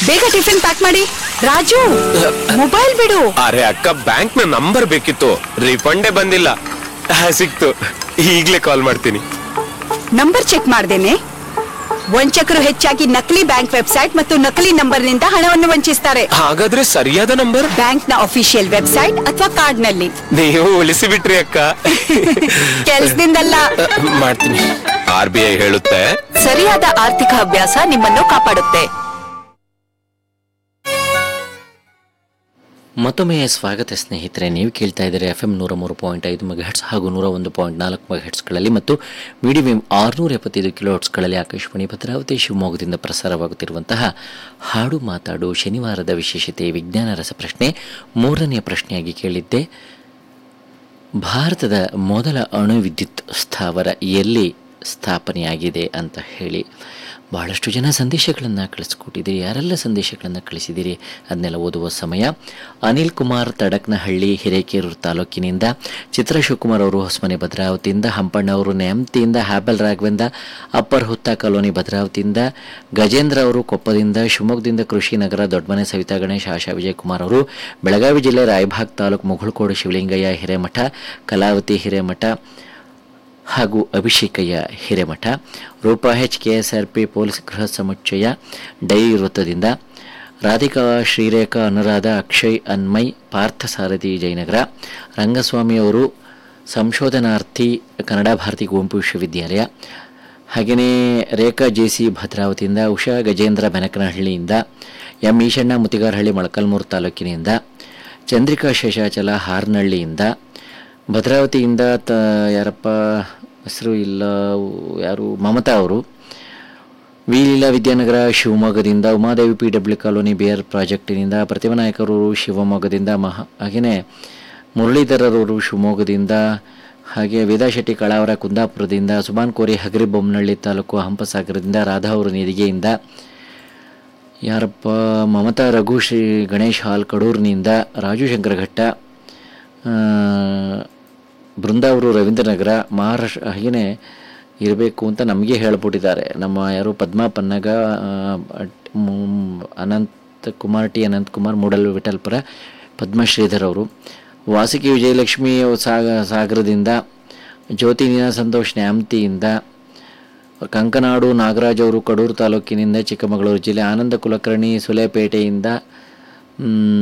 ಬೇಗ tiffin pack ಮಾಡಿ Raju mobile ಬಿಡು ಅರೆ ಅಕ್ಕ ಬ್ಯಾಂಕ್ ನ ನಂಬರ್ ಬೇಕಿತ್ತು ರಿಫಂಡೇ ಬಂದಿಲ್ಲ ಆ, ಸಿಕ್ತು ಈಗ್ಲೇ ಕಾಲ್ ಮಾಡ್ತೀನಿ ನಂಬರ್ ಚೆಕ್ ಮಾಡ್ದೇನೆ ವಂಚಕರು ಹೆಚ್ಚಾಗಿ ನಕಲಿ ಬ್ಯಾಂಕ್ ವೆಬ್ಸೈಟ್ ಮತ್ತು ನಕಲಿ ನಂಬರ್ನಿಂದ ಹಣವನ್ನು ವಂಚಿಸ್ತಾರೆ ಹಾಗಾದ್ರೆ ಸರಿಯಾದ ನಂಬರ್ ಬ್ಯಾಂಕ್ನ ಅಫಿಷಿಯಲ್ ವೆಬ್ಸೈಟ್ ಅಥವಾ ಕಾರ್ಡ್ ನಲ್ಲಿ ನೀವು ಉಳಿಸಿ ಬಿಟ್ರಿ ಅಕ್ಕ ಕೆಲ್ಸದಿಂದಲ್ಲ ಮಾಡ್ತೀನಿ ಆರ್ ಬಿ ಐ ಹೇಳುತ್ತೆ ಸರಿಯಾದ ಆರ್ಥಿಕ ಅಭ್ಯಾಸ ನಿಮ್ಮನ್ನು ಕಾಪಾಡುತ್ತೆ ಮತ್ತೊಮ್ಮೆ ಸ್ವಾಗತ ಸ್ನೇಹಿತರೆ ನೀವು ಕೇಳ್ತಾ ಇದ್ದೀರಿ ಎಫ್ ಎಂ ನೂರ ಮೂರು ಪಾಯಿಂಟ್ ಐದು ಮೆಗಾಹೆಟ್ಸ್ ಹಾಗೂ ನೂರ ಒಂದು ಪಾಯಿಂಟ್ ನಾಲ್ಕು ಮೆಗಾಹೆಟ್ಸ್ಗಳಲ್ಲಿ ಮತ್ತು ಮೀಡಿಯಂ ಆರುನೂರ ಎಪ್ಪತ್ತೈದು ಕಿಲೋ ಹರ್ಟ್ಸ್ಗಳಲ್ಲಿ ಆಕಾಶವಾಣಿ ಭದ್ರಾವತಿ ಶಿವಮೊಗ್ಗದಿಂದ ಪ್ರಸಾರವಾಗುತ್ತಿರುವಂತಹ ಹಾಡು ಮಾತಾಡು ಶನಿವಾರದ ವಿಶೇಷತೆ ವಿಜ್ಞಾನ ರಸಪ್ರಶ್ನೆ ಮೂರನೆಯ ಪ್ರಶ್ನೆಯಾಗಿ ಕೇಳಿದ್ದೆ ಭಾರತದ ಮೊದಲ ಅಣು ವಿದ್ಯುತ್ ಸ್ಥಾವರ ಎಲ್ಲಿ ಸ್ಥಾಪನೆಯಾಗಿದೆ ಅಂತ ಹೇಳಿ ಬಹಳಷ್ಟು ಜನ ಸಂದೇಶಗಳನ್ನು ಕಳಿಸ್ಕೊಟ್ಟಿದ್ದೀರಿ ಯಾರೆಲ್ಲ ಸಂದೇಶಗಳನ್ನು ಕಳಿಸಿದ್ದೀರಿ ಅದನ್ನೆಲ್ಲ ಓದುವ ಸಮಯ ಅನಿಲ್ ಕುಮಾರ್ ತಡಕ್ನಹಳ್ಳಿ ಹಿರೇಕೆರೂರು ತಾಲೂಕಿನಿಂದ ಚಿತ್ರ ಶಿವಕುಮಾರ್ ಅವರು ಹೊಸಮನೆ ಭದ್ರಾವತಿಯಿಂದ ಹಂಪಣ್ಣ ಅವರು ನ್ಯಾಮತಿಯಿಂದ ಹ್ಯಾಬಲ್ ರಾಘವೇಂದ್ರ ಅಪ್ಪರ್ ಹುತ್ತ ಕಾಲೋನಿ ಭದ್ರಾವತಿಯಿಂದ ಗಜೇಂದ್ರ ಅವರು ಕೊಪ್ಪದಿಂದ ಶಿವಮೊಗ್ಗದಿಂದ ಕೃಷಿ ನಗರ ದೊಡ್ಡಮನೆ ಸವಿತಾ ಗಣೇಶ್ ಆಶಾ ವಿಜಯಕುಮಾರ್ ಅವರು ಬೆಳಗಾವಿ ಜಿಲ್ಲೆ ರಾಯಭಾಗ್ ತಾಲೂಕು ಮುಗುಳ್ಕೋಡು ಶಿವಲಿಂಗಯ್ಯ ಹಿರೇಮಠ ಕಲಾವತಿ ಹಿರೇಮಠ ಹಾಗೂ Abhishekayya Hiremath Roopa H K S R P police ಗೃಹ ಸಮುಚ್ಚಯ ಡೈ ವೃತ್ತದಿಂದ ರಾಧಿಕಾ ಶ್ರೀರೇಖಾ ಅನುರಾಧ ಅಕ್ಷಯ್ ಅನ್ಮಯ್ ಪಾರ್ಥಸಾರಥಿ ಜಯನಗರ ರಂಗಸ್ವಾಮಿ ಅವರು ಸಂಶೋಧನಾರ್ಥಿ ಕನ್ನಡ ಭಾರತಿ ಕುವೆಂಪು ವಿಶ್ವವಿದ್ಯಾಲಯ ಹಾಗೆಯೇ ರೇಖಾ ಜೆ ಸಿ ಭದ್ರಾವತಿಯಿಂದ ಉಷಾ ಗಜೇಂದ್ರ ಬೆನಕನಹಳ್ಳಿಯಿಂದ ಎಂ ಈಶಣ್ಣ ಮುತಿಗಾರಹಳ್ಳಿ ಮೊಳಕಲ್ಮೂರು ತಾಲೂಕಿನಿಂದ ಚಂದ್ರಿಕಾ ಶೇಷಾಚಲ ಹಾರ್ನಹಳ್ಳಿಯಿಂದ ಭದ್ರಾವತಿಯಿಂದ ತ ಯಾರಪ್ಪ ಹೆಸರು ಇಲ್ಲ ಯಾರು ಮಮತಾ ಅವರು ವಿಲೀಲಾ ವಿದ್ಯಾನಗರ ಶಿವಮೊಗ್ಗದಿಂದ Umadevi P W colony B ಪ್ರಾಜೆಕ್ಟಿನಿಂದ ಪ್ರತಿಭಾ ನಾಯಕರವರು ಶಿವಮೊಗ್ಗದಿಂದ ಮಹಾ ಹಾಗೆಯೇ ಮುರಳೀಧರರವರು ಶಿವಮೊಗ್ಗದಿಂದ ಹಾಗೆ ವೇದಾ ಶೆಟ್ಟಿ ಕಳಾವರ ಕುಂದಾಪುರದಿಂದ ಸುಬಾನ್ ಕೋರಿ ಹಗರಿ ಬೊಮ್ಮನಹಳ್ಳಿ ತಾಲೂಕು ಹಂಪಸಾಗರದಿಂದ ರಾಧಾ ಅವರು ನಿಧಿಗೆಯಿಂದ ಯಾರಪ್ಪ ಮಮತಾ ರಘು ಶ್ರೀ ಗಣೇಶ್ ಹಾಲ್ ಕಡೂರಿನಿಂದ ರಾಜು ಶಂಕರಘಟ್ಟ ಆ, ಬೃಂದ ಅವರು ರವೀಂದ್ರನಗರ ಮಹಾರಾಷ್ಟ್ರ ಹಾಗೆಯೇ ಇರಬೇಕು ಅಂತ ನಮಗೆ ಹೇಳ್ಬಿಟ್ಟಿದ್ದಾರೆ ನಮ್ಮ ಯಾರು ಪದ್ಮಾ ಪನ್ನಗ ಆ, ಅಟ್- ಮುಂ- ಅನಂತ್ ಕುಮಾರ್ ಟಿ ಅನಂತ್ ಕುಮಾರ್ ಮೂಡಲ್ ವಿಠಲ್ಪುರ ಪದ್ಮಶ್ರೀಧರ್ ಅವರು ವಾಸುಕಿ ವಿಜಯಲಕ್ಷ್ಮಿ ಸಾಗ ಸಾಗರದಿಂದ ಜ್ಯೋತಿ ನೀನಾ ಸಂತೋಷ್ ನ್ಯಾಮತಿಯಿಂದ ಕಂಕನಾಡು ನಾಗರಾಜ್ ಅವರು ಕಡೂರು ತಾಲೂಕಿನಿಂದ ಚಿಕ್ಕಮಗಳೂರು ಜಿಲ್ಲೆ ಆನಂದ ಕುಲಕರ್ಣಿ ಸುಲೇಪೇಟೆಯಿಂದ ಮ್,